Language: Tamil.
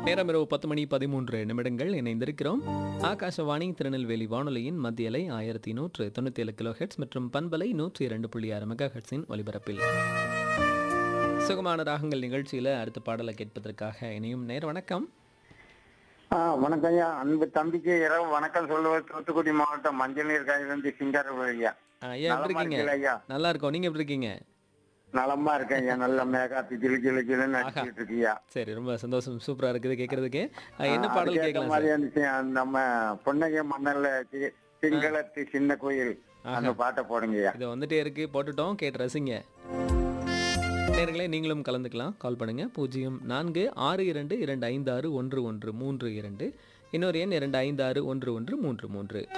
நேரம் இரவு பத்து மணி பதிமூன்று நிமிடங்கள் இணைந்திருக்கிறோம் ஆகாஷவாணி திருநெல்வேலி வானொலியின் மத்திய அலை ஆயிரத்தி நூற்று தொண்ணூத்தி ஏழு கிலோ ஹெட்ஸ் மற்றும் பண்பலை நூற்றி இரண்டு புள்ளி ஆறு மெகா ஹெட்ஸின் ஒலிபரப்பில் சுகமான ராகங்கள் நிகழ்ச்சியில அடுத்த பாடலை கேட்பதற்காக இணையும் நேர் வணக்கம் ஆ வணக்கம் ஐயா அன்பு தம்பிக்கு இரவு வணக்கம் சொல்லுவது தூத்துக்குடி மாவட்டம் மஞ்சள் நீர் காயிலிருந்து சிங்காரபுரம் ஐயா ஐயா எப்படி நலமா இருக்கீங்க இருக்கீங்களா ஐயா நல்லா இருக்கோம் நீங்க எப்படி இருக்கீங்க நலமா இருக்கேன் ஐயா நல்ல மேகாத்து ஜிலு ஜிலு ஜிலுன்னு அடிச்சுட்டு இருக்கியா சரி ரொம்ப சந்தோஷம் சூப்பரா இருக்குது கேட்கறதுக்கு அஹ், என்ன பாடல் கேட்கலாம் மாதிரி சார் இருந்துச்சு அந்த நம்ம பொன்னகை மன்னர்ல சி- சிங்களத்து சின்ன கோயில் அந்த பாட்டை போடுங்கய்யா இது வந்துட்டே இருக்கு போட்டுட்டோம் கேட்டு ரசிங்க நேர்களே நீங்களும் கலந்துக்கலாம் கால் பண்ணுங்க பூஜ்ஜியம் நான்கு ஆறு இரண்டு இரண்டு ஐந்து ஆறு ஒன்று ஒன்று மூன்று இரண்டு இன்னொரு எண் இரண்டு ஐந்து ஆறு ஒன்று ஒன்று மூன்று மூன்று